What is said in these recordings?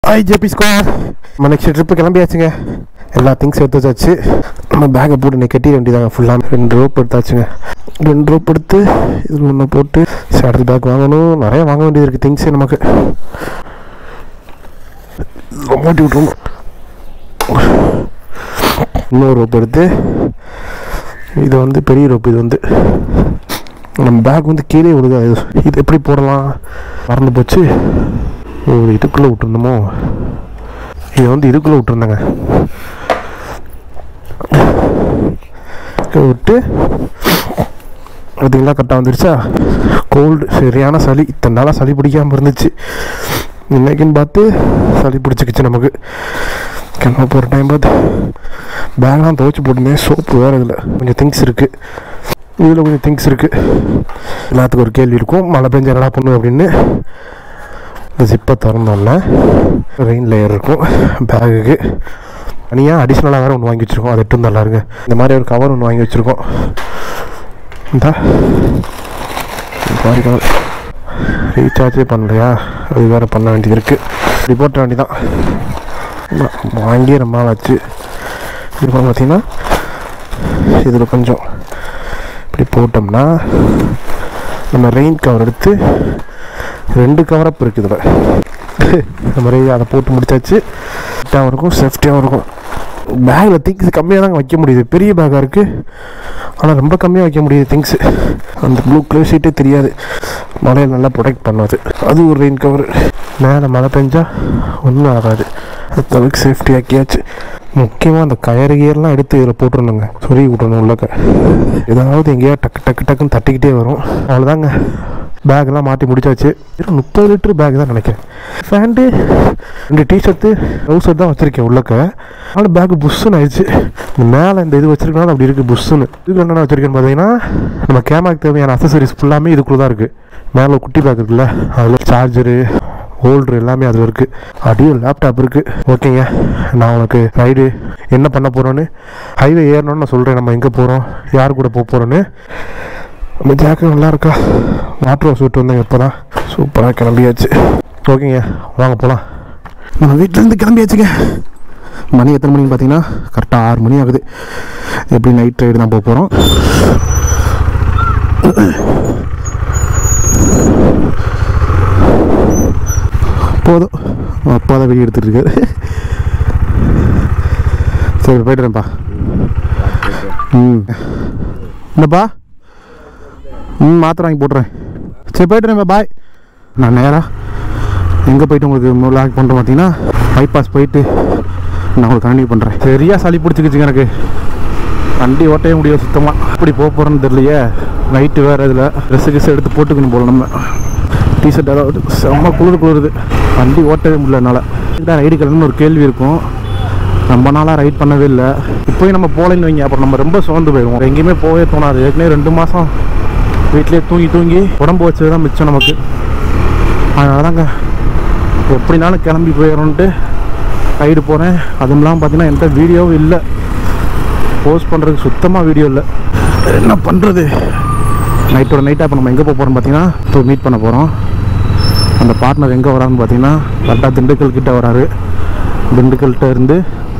hi JP square நம்ம next trip கிளம்பியாச்சுங்க எல்லா திங்ஸ் எடுத்து வச்சாச்சு நம்ம பேக்கை போட்டு இன்னைக்கு கட்டிட வேண்டியதாங்க ஃபுல்லாக ரெண்டு ரோப் எடுத்தாச்சுங்க ரெண்டு ரோப் எடுத்து இதில் ஒன்று போட்டு சேடல் பேக் வாங்கணும் நிறைய வாங்க வேண்டியது இருக்குது திங்ஸே நமக்கு மூட்டி விட்ருவோம் இன்னொரு ரோப் எடுத்து இது வந்து பெரிய ரோப் இது வந்து நம்ம பேக் வந்து கீழே விழுது அது இது எப்படி போடலாம் மறந்து போச்சு ஓ இதுக்குள்ளே விட்டுருந்தோமோ இது வந்து இதுக்குள்ளே விட்டுருந்தாங்க விட்டு அதுக்கெல்லாம் கரெக்டாக வந்துருச்சா கோல்டு சரியான சளி இத்தனை நாளாக சளி பிடிக்காமல் இருந்துச்சு இன்னைக்குன்னு பார்த்து சளி பிடிச்சிக்கிச்சு நமக்கு கிளம்ப போகிற டைம் பார்த்து பேக்லாம் துவைச்சி போட்டுருந்தேன் சோப்பு வேறு இதில் கொஞ்சம் திங்ஸ் இருக்குது இதில் கொஞ்சம் திங்ஸ் இருக்குது எல்லாத்துக்கும் ஒரு கேள்வி இருக்கும் மழை பெஞ்சா என்னடா பண்ணும் அப்படின்னு இந்த ஜிப்பை திறந்தோன்னே ரெயின் லேயர் இருக்கும் பேகுக்கு தனியாக அடிஷ்னலாக வேறு ஒன்று வாங்கி வச்சுருக்கோம் அது எட்டும் நல்லா இருக்கு இந்த மாதிரி ஒரு கவர் ஒன்று வாங்கி வச்சுருக்கோம் இந்த மாதிரி கவர் ரீசார்ஜே பண்ணலையா அது வேறு பண்ண வேண்டியது இருக்குது இப்படி போட்ட வேண்டியதான் வாங்கி ரொம்ப நாள் ஆச்சு இப்போ பார்த்தீங்கன்னா இதில் கொஞ்சம் இப்படி போட்டோம்னா நம்ம ரெயின் கவர் எடுத்து ரெண்டு கவரப் இருக்குது இதில் இந்த மாதிரி அதை போட்டு முடிச்சாச்சு ஃபிட்டாகவும் இருக்கும் சேஃப்டியாகவும் இருக்கும் பேக்கில் திங்ஸ் கம்மியாக தாங்க வைக்க முடியுது பெரிய பேக்காக இருக்குது ஆனால் ரொம்ப கம்மியாக வைக்க முடியுது திங்ஸு அந்த ப்ளூ கலர் ஷீட்டே தெரியாது மழையில் நல்லா ப்ரொடெக்ட் பண்ணாது அது ஒரு ரெயின் கவர் மேலே மழை பெஞ்சா ஒன்றும் ஆகாது அது அளவுக்கு சேஃப்டி ஆக்கியாச்சு முக்கியமாக அந்த கயறு கியர்லாம் எடுத்து இதில் போட்டுருணுங்க சொருகி விட்றணும் உள்ளக்க ஏதாவது எங்கேயா டக்கு டக்கு டக்குன்னு தட்டிக்கிட்டே வரும் அவ்வளோதாங்க பேக்கெல்லாம் மாட்டி முடிச்சாச்சு வெறும் முப்பது லிட்டர் பேக் தான் நினைக்கிறேன் ஃபேண்ட்டு ரெண்டு டிஷர்ட்டு ட்ரௌசர் தான் வச்சுருக்கேன் உள்ளக்க ஆனால் பேக்கு புஷ்ஷுன்னு ஆயிடுச்சு இந்த மேலே இந்த இது வச்சிருக்கனால அப்படி இருக்குது புஷ்ஷுன்னு இதுக்கு என்னென்ன வச்சுருக்கேன்னு பார்த்தீங்கன்னா நம்ம கேமராக்கு தேவையான அசசரிஸ் ஃபுல்லாமே இதுக்குள்ளே தான் இருக்குது மேலே ஒரு குட்டி பேக் இருக்குல்ல அதில் சார்ஜரு ஹோல்டர் எல்லாமே அதில் இருக்குது அடியும் லேப்டாப் இருக்குது ஓகேங்க நான் உனக்கு ரைடு என்ன பண்ண போகிறோன்னு ஹைவே ஏறணும்னு நான் சொல்கிறேன் நம்ம எங்கே போகிறோம் யார் கூட போக போகிறோன்னு நம்ம ஜாக்கெட் நல்லா இருக்கா வாட்டர் ஹவுஸ் விட்டு வந்தேங்க இப்போ தான் சூப்பராக கிளம்பியாச்சு ஓகேங்க வாங்க போகலாம் நம்ம வீட்டிலேருந்து கிளம்பியாச்சுங்க மணி எத்தனை மணின்னு பார்த்தீங்கன்னா கரெக்டாக ஆறு மணி ஆகுது எப்படி நைட் ரைடு தான் போக போகிறோம் போதும் அப்பா தான் வெளியே எடுத்துகிட்டு இருக்காரு சரி போய்ட்டுறேன்ப்பா ம் என்னப்பா ம் மாத்திரை வாங்கி போட்டுறேன் சரி போய்ட்டுறேன்ப்பா பாய் நான் நேராக எங்கே போயிட்டு உங்களுக்கு லாக் பண்ணுறேன் பார்த்தீங்கன்னா பைபாஸ் போயிட்டு நான் உங்களுக்கு கண்டினியூ பண்ணுறேன் சரியா சளி பிடிச்சிக்கிச்சுங்க எனக்கு வண்டி ஓட்டவே முடியாது சுத்தமாக எப்படி போக போகிறேன்னு தெரியலையே நைட்டு வேறு இதில் ட்ரெஸ்ஸு கிஸ் எடுத்து போட்டுக்கணும் போல நம்ம டிஷர்ட் அதாவது செம்ம குளிர் குளிருது வண்டி ஓட்டவே முடியல என்னால் இதான் ரைடு கிளம்புன்னு ஒரு கேள்வி இருக்கும் ரொம்ப நாளாக ரைட் பண்ணவே இல்லை இப்போயும் நம்ம போகலன்னு வைங்க அப்புறம் நம்ம ரொம்ப சோர்ந்து போயிடுவோம் எங்கேயுமே போகவே தோணாது ஏற்கனவே ரெண்டு மாதம் வீட்டிலே தூங்கி தூங்கி உடம்பு வச்சது தான் மிச்சம் நமக்கு அதனால தாங்க எப்படினாலும் கிளம்பி போயிடணுன்ட்டு ரைடு போகிறேன் அதுவும் இல்லாமல் பார்த்தீங்கன்னா என்கிட்ட வீடியோவும் இல்லை போஸ்ட் பண்ணுறதுக்கு சுத்தமாக வீடியோ இல்லை என்ன பண்ணுறது நைட்டோட நைட்டாக இப்போ நம்ம எங்கே போக போகிறோம் பார்த்தீங்கன்னா இப்போ மீட் பண்ண போகிறோம் அந்த பார்ட்னர் எங்கே வரான்னு பார்த்தீங்கன்னா கரெக்டாக திண்டுக்கல் கிட்ட வராரு திண்டுக்கல்கிட்ட இருந்து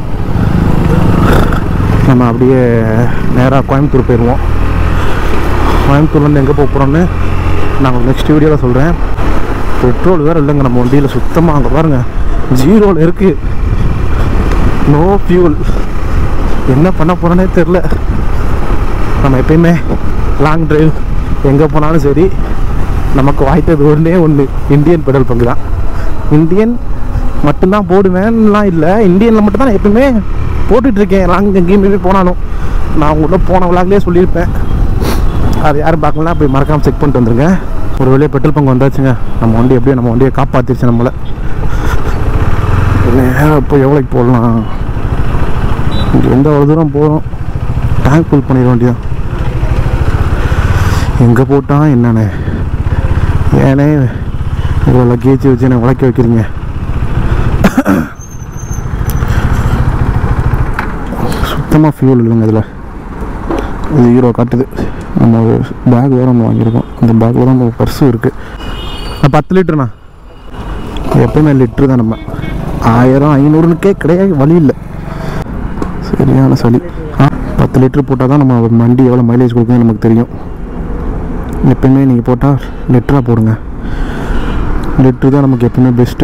நம்ம அப்படியே நேராக கோயம்புத்தூர் போயிடுவோம் கோயம்புத்தூர்லேருந்து எங்கே போக போகிறோன்னு நான் நெக்ஸ்ட் வீடியோவில் சொல்கிறேன் பெட்ரோல் வேறு இல்லைங்க நம்ம வண்டியில் சுத்தமாக அங்கே பாருங்கள் ஜீரோவில் இருக்குது நோ ஃபியூல் என்ன பண்ண போகிறோன்னே தெரில நம்ம எப்பயுமே லாங் டிரைவ் எங்கே போனாலும் சரி நமக்கு வாய்த்தது ஒன்றே ஒன்று இந்தியன் பெட்ரோல் பங்கு தான் இந்தியன் மட்டும்தான் போடுவேன்லாம் இல்லை இந்தியனில் மட்டும் தான் எப்பயுமே போட்டுட்ருக்கேன் லாங் எங்கேயுமே போனாலும் நான் உள்ள போன விளாக்லேயே சொல்லியிருப்பேன் அது யாரும் பார்க்கலாம் போய் மறக்காமல் செக் பண்ணிட்டு வந்துருங்க ஒரு வழியாக பெட்ரோல் பங்கு வந்தாச்சுங்க நம்ம வண்டி எப்படியோ நம்ம வண்டியை காப்பாற்றிருச்சு நம்மளை நேரம் இப்போ எவ்வளோக்கு போடலாம் இங்கே எந்த அவ்வளோ தூரம் போகிறோம் டேங்க் ஃபுல் பண்ணிட வேண்டியதான் எங்கே போட்டான் என்னண்ணே ஏனே இவ்வளோ லக்கேஜ் வச்சு என்ன உழைக்க வைக்கிறீங்க சுத்தமாக ஃபியூல் இல்லைங்க இதில் இது ஹீரோ காட்டுது நம்ம ஒரு பேக் வேறு ஒன்று வாங்கியிருக்கோம் அந்த பேக்கில் தான் நம்ம பர்ஸும் இருக்குது பத்து லிட்டருண்ணா எப்பயுமே லிட்ரு தான் நம்ம ஆயிரம் ஐநூறுனுக்கே கிடையாது வழி இல்லை சரியான சளி ஆ பத்து லிட்ரு போட்டால் தான் நம்ம வண்டி எவ்வளோ மைலேஜ் கொடுக்குன்னு நமக்கு தெரியும் எப்பயுமே நீங்கள் போட்டால் லிட்டராக போடுங்க லிட்ரு தான் நமக்கு எப்பவுமே பெஸ்ட்டு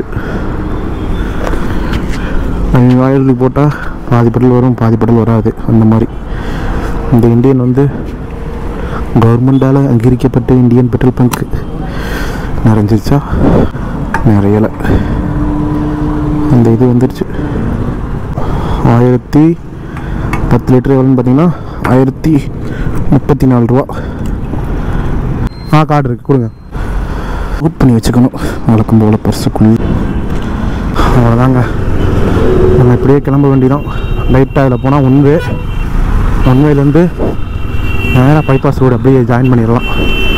ஆயிரத்துக்கு போட்டால் பாதி பெட்ரோல் வரும் பாதி பெட்ரோல் வராது அந்த மாதிரி இந்த இந்தியன் வந்து கவர்மெண்டால் அங்கீகரிக்கப்பட்ட இந்தியன் பெட்ரோல் பங்க் நிறைஞ்சிருச்சா நிறையலை அந்த இது வந்துருச்சு ஆயிரத்தி பத்து லிட்டர் எவ்வளோன்னு பார்த்தீங்கன்னா ஆயிரத்தி முப்பத்தி நாலு ரூபா ஆ கார்டு இருக்குது கொடுங்க புக் பண்ணி வச்சுக்கணும் வழக்கம் போல் பர்சுக்குள் அவ்வளோதாங்க நம்ம இப்படியே கிளம்ப வேண்டியதான் லைட்டாக அதில் போனால் ஒன்வே ஒன்வேலேருந்து நேராக பைபாஸ் ரோடு அப்படியே ஜாயின் பண்ணிடலாம்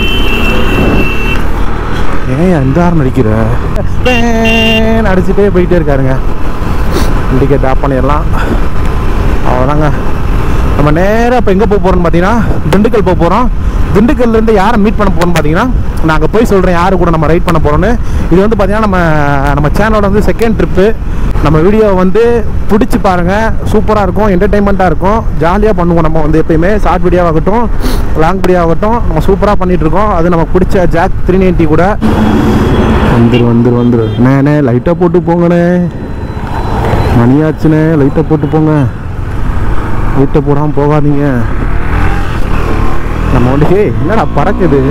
ஏன் இந்த ஆரம் நடிக்கிற பேன் அடிச்சுட்டே போயிட்டே இருக்காருங்க இண்டிகேட் ஆஃப் பண்ணிடலாம் அவ்வளோதாங்க நம்ம நேராக இப்போ எங்கே போக போகிறோம்னு பார்த்தீங்கன்னா திண்டுக்கல் போக போகிறோம் திண்டுக்கல்லேருந்து யாரை மீட் பண்ண போகிறோம்னு பார்த்தீங்கன்னா நான் அங்கே போய் சொல்கிறேன் யார் கூட நம்ம ரைட் பண்ண போகிறோன்னு இது வந்து பார்த்தீங்கன்னா நம்ம நம்ம சேனலோட வந்து செகண்ட் ட்ரிப்பு நம்ம வீடியோ வந்து பிடிச்சி பாருங்கள் சூப்பராக இருக்கும் என்டர்டைன்மெண்ட்டாக இருக்கும் ஜாலியாக பண்ணுவோம் நம்ம வந்து எப்பயுமே ஷார்ட் வீடியோ ஆகட்டும் லாங் வீடியோ ஆகட்டும் நம்ம சூப்பராக பண்ணிகிட்ருக்கோம் அது நமக்கு பிடிச்ச ஜாக் த்ரீ நைன்ட்டி கூட வந்துரு வந்துரு வந்துரு அண்ணே லைட்டாக போட்டு போங்கண்ணே மணியாச்சுண்ணே லைட்டை போட்டு போங்க லைட்டை போடாமல் போகாதீங்க நம்ம வண்டிக்கு என்னடா பறக்குது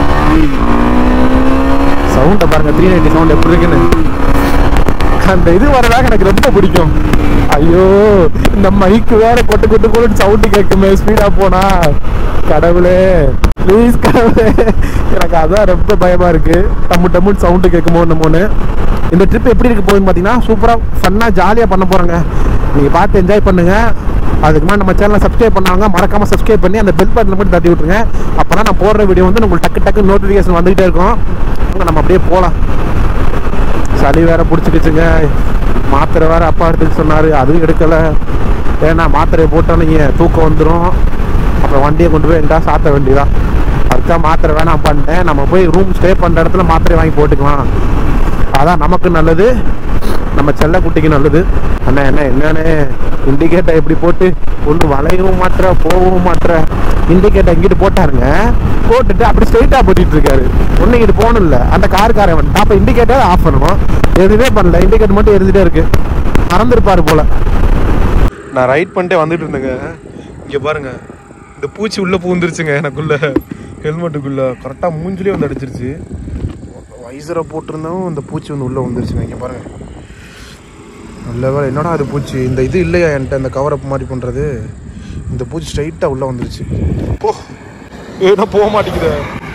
சவுண்டை பாருங்க த்ரீ நைன்டி சவுண்ட் எப்படி இருக்குன்னு அந்த இது வரதாக எனக்கு ரொம்ப பிடிக்கும் ஐயோ இந்த மைக்கு வேற கொட்டு கொட்டு கொட்டு சவுண்டு கேட்குமே ஸ்பீடா போனா கடவுளே ப்ளீஸ் கடவுளே எனக்கு அதான் ரொம்ப பயமா இருக்கு டம்மு டம்முன்னு சவுண்டு கேட்குமோ நம்மன்னு இந்த ட்ரிப் எப்படி இருக்க போகுதுன்னு பார்த்தீங்கன்னா சூப்பராக ஃபன்னாக ஜாலியாக பண்ண போகிறோங்க நீங்கள் பார்த்து என்ஜாய் பண்ணுங்க அதுக்கு மேலே நம்ம சேனலை சப்ஸ்கிரைப் பண்ணாங்க மறக்காம சப்ஸ்கிரைப் பண்ணி அந்த பெல் பட்டனை மட்டும் தட்டி விட்டுருங்க அப்போ தான் நான் போடுற வீடியோ வந்து உங்களுக்கு டக்கு டக்கு நோட்டிஃபிகேஷன் வந்துகிட்டே இருக்கும் வாங்க நம்ம அப்படியே போகலாம் சளி வேற பிடிச்சிக்கிச்சுங்க மாத்திரை வேற அப்பா எடுத்துக்க சொன்னாரு அதுவும் எடுக்கல ஏன்னா மாத்திரையை போட்டோன்னீங்க தூக்கம் வந்துடும் அப்புறம் வண்டியை கொண்டு போய் எங்கா சாத்த வேண்டியதான் அதுதான் மாத்திரை வேணாம் பண்ணிட்டேன் நம்ம போய் ரூம் ஸ்டே பண்ணுற இடத்துல மாத்திரை வாங்கி போட்டுக்கலாம் அதான் நமக்கு நல்லது நம்ம செல்ல குட்டிக்கு நல்லது அண்ணா என்ன என்னன்னு இண்டிகேட்டர் இப்படி போட்டு ஒன்று வளையவும் மாற்ற போகவும் மாற்ற இண்டிகேட்டர் இங்கிட்டு போட்டாருங்க போட்டுட்டு அப்படி ஸ்ட்ரைட்டாக போட்டிட்டு இருக்காரு ஒன்று இங்கிட்டு போகணும் இல்லை அந்த காருக்காரன் வந்து அப்போ இண்டிகேட்டர் ஆஃப் பண்ணணும் எதுவுமே பண்ணல இண்டிகேட்டர் மட்டும் எரிஞ்சிட்டே இருக்கு மறந்துருப்பாரு போல நான் ரைட் பண்ணிட்டே வந்துட்டு இருந்தேங்க இங்கே பாருங்க இந்த பூச்சி உள்ளே பூந்துருச்சுங்க எனக்குள்ள ஹெல்மெட்டுக்குள்ள கரெக்டாக மூஞ்சிலே வந்து அடிச்சிருச்சு வைசரை போட்டிருந்தாவும் இந்த பூச்சி வந்து உள்ளே வந்துருச்சுங்க இங்கே பாருங்க நல்ல வேலை என்னடா அது பூச்சி இந்த இது இல்லையா என்கிட்ட இந்த கவர் அப் மாதிரி பண்ணுறது இந்த பூச்சி ஸ்ட்ரைட்டாக உள்ளே வந்துருச்சு போ ஏன்னா போக மாட்டேங்குது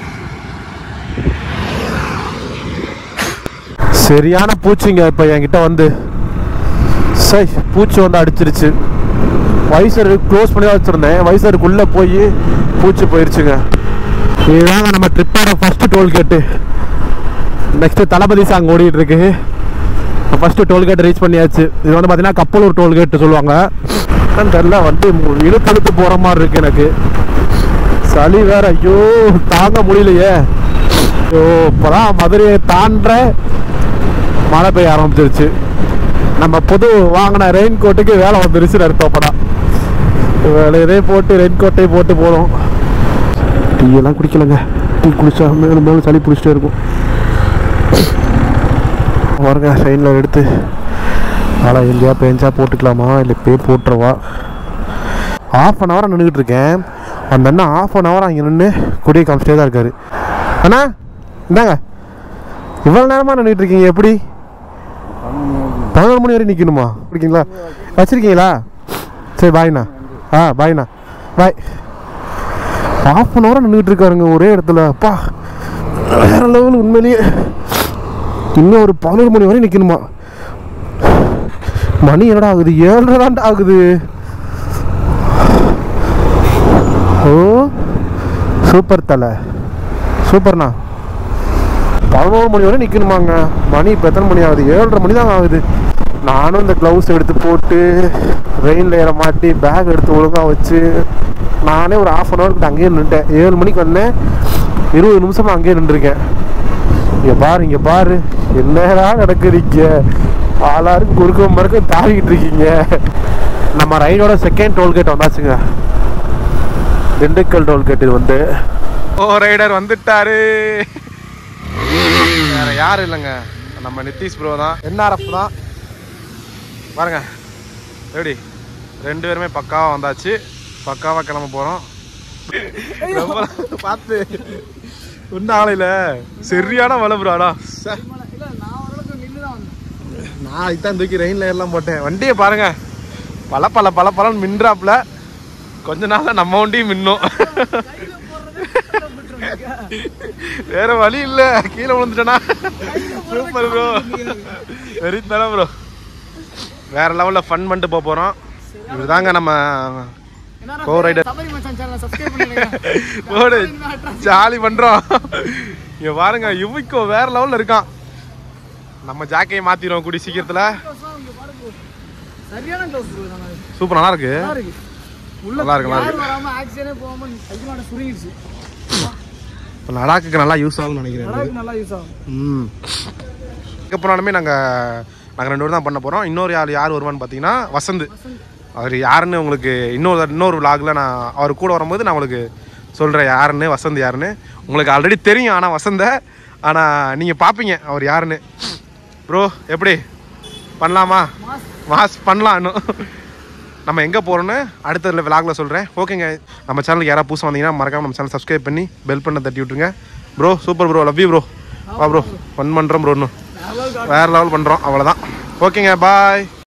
சரியான பூச்சிங்க இப்போ என்கிட்ட வந்து சை பூச்சி வந்து அடிச்சிருச்சு வைசர் க்ளோஸ் பண்ணி தான் வச்சுருந்தேன் வைசருக்குள்ளே போய் பூச்சி போயிருச்சுங்க இதுதாங்க நம்ம ட்ரிப்போட first tollgate next Thalapathy song ஓடிட்டு இருக்கு ஃபர்ஸ்ட் டோல்கேட் ரீச் பண்ணியாச்சு இது வந்து பார்த்தீங்கன்னா கப்பலூர் டோல்கேட் சொல்லுவாங்க என்னன்னு தெரியல வந்து இழுத்து இழுத்து போகிற மாதிரி இருக்கு எனக்கு சளி வேற ஐயோ தாங்க முடியலையே ஐயோ இப்போதான் மதுரையை தாண்ட மழை பெய்ய ஆரம்பிச்சிருச்சு நம்ம புது வாங்கின ரெயின் கோட்டுக்கு வேலை வந்துருச்சு அர்த்தப்படா வேலையதே போட்டு ரெயின் கோட்டை போட்டு போதும் டீ எல்லாம் குடிக்கலங்க டீ குடிச்சா மேலும் மேலும் சளி பிடிச்சிட்டே இருக்கும் பாருங்க சைடில் எடுத்து மழை எங்கேயா பெஞ்சா போட்டுக்கலாமா இல்லை பே போட்டுருவா ஆஃப் அன் ஹவர் நின்றுக்கிட்டு இருக்கேன் அந்த அண்ணன் ஆஃப் அன் ஹவர் அங்கே நின்று கொடியை காமிச்சிட்டே தான் இருக்காரு அண்ணா இந்தாங்க இவ்வளோ நேரமாக நின்றுட்டு இருக்கீங்க எப்படி பதினொரு மணி வரை நிற்கணுமா இருக்கீங்களா வச்சிருக்கீங்களா சரி பாய்ண்ணா ஆ பாய்ண்ணா பாய் ஆஃப் அன் ஹவராக நின்றுட்டு இருக்காருங்க ஒரே இடத்துல அப்பா வேற லெவல் உண்மையிலேயே இன்னும் ஒரு பதினோரு மணி வரை நிற்கணுமா மணி என்னடா ஆகுது ஏழரை தான்டா ஆகுது ஓ சூப்பர் தலை சூப்பர்ண்ணா பதினோரு மணி வரை நிற்கணுமாங்க மணி இப்போ எத்தனை மணி ஆகுது ஏழரை மணி தான் ஆகுது நானும் இந்த க்ளவுஸ் எடுத்து போட்டு ரெயின் லேயரை மாட்டி பேக் எடுத்து ஒழுங்காக வச்சு நானே ஒரு ஆஃப் அன் ஹவருக்கு அங்கேயே நின்றுட்டேன் ஏழு மணிக்கு வந்தேன் இருபது நிமிஷமா அங்கேயே நின்றுருக்கேன் இங்க பாரு இங்க பாரு என்னடா நடக்குறீங்க ஆளாருக்கு குறுக்க மறுக்க தாவிக்கிட்டு இருக்கீங்க நம்ம ரைடோட செகண்ட் டோல்கேட் வந்தாச்சுங்க திண்டுக்கல் டோல்கேட் இது வந்து ஓ ரைடர் வந்துட்டாரு வேற யாரும் இல்லைங்க நம்ம நிதிஷ் ப்ரோ தான் என்ஆர்எஃப் தான் பாருங்க எப்படி ரெண்டு பேருமே பக்காவா வந்தாச்சு பக்காவா கிளம்ப போறோம் ரொம்ப பார்த்து ஒன்றும் ஆளையில சரியான மழை ப்ரோடா நான் இதான் தூக்கி ரெயின்ல எல்லாம் போட்டேன் வண்டியை பாருங்க பல பல பல பலன்னு மின்றாப்புல கொஞ்ச நாள்ல நம்ம வண்டியும் மின்னும் வேற வழி இல்ல கீழே விழுந்துட்டேனா சூப்பர் ப்ரோ வெரி தர ப்ரோ வேற லெவல்ல ஃபன் பண்ணிட்டு போக போறோம் இதுதாங்க நம்ம கோ ரைடர் போடு ஜாலி பண்றோம் இங்க பாருங்க யுவிக்கோ வேற லெவல்ல இருக்கான் நம்ம ஜாக்கையை மாத்திடுவோம் கூடி சீக்கிரத்துல சரியான க்ளோஸ் ப்ரோ நம்ம சூப்பர் நல்லா இருக்கு நல்லா இருக்கு உள்ள நல்லா இருக்கு, நல்லா யார் வராம ஆக்சிடென்டே போகாம கைமாட சுருங்கிடுச்சு இப்போ லடாக்குக்கு நல்லா யூஸ் ஆகும்னு நினைக்கிறேன் லடாக்கு நல்லா யூஸ் ஆகும் ம் அதுக்கப்புறமே நாங்கள் நாங்கள் ரெண்டு பேரும் தான் பண்ண போகிறோம் இன்னொரு யார் யார் வருவான்னு பார்த்தீங்கன்னா வசந்த் அவர் யாருன்னு உங்களுக்கு இன்னொரு இன்னொரு vlogல நான் அவர் கூட வரும்போது நான் உங்களுக்கு சொல்கிறேன் யாருன்னு வசந்த் யாருன்னு உங்களுக்கு ஆல்ரெடி தெரியும் ஆனால் வசந்த ஆனால் நீங்கள் பார்ப்பீங்க அவர் யாருன்னு ப்ரோ எப்படி பண்ணலாமா மாஸ் பண்ணலாம் இன்னும் நம்ம எங்கே போகிறோன்னு அடுத்த விலாகில் சொல்கிறேன் ஓகேங்க நம்ம சேனலுக்கு யாராவது புதுசாக வந்தீங்கன்னா மறக்காம நம்ம சேனல் சப்ஸ்கிரைப் பண்ணி பெல் பண்ண தட்டி விட்டுருங்க bro super bro love you bro வா ப்ரோ ஃபன் பண்ணுறோம் ப்ரோ இன்னும் வேறு லெவல் பண்ணுறோம் அவ்வளோதான் ஓகேங்க பாய்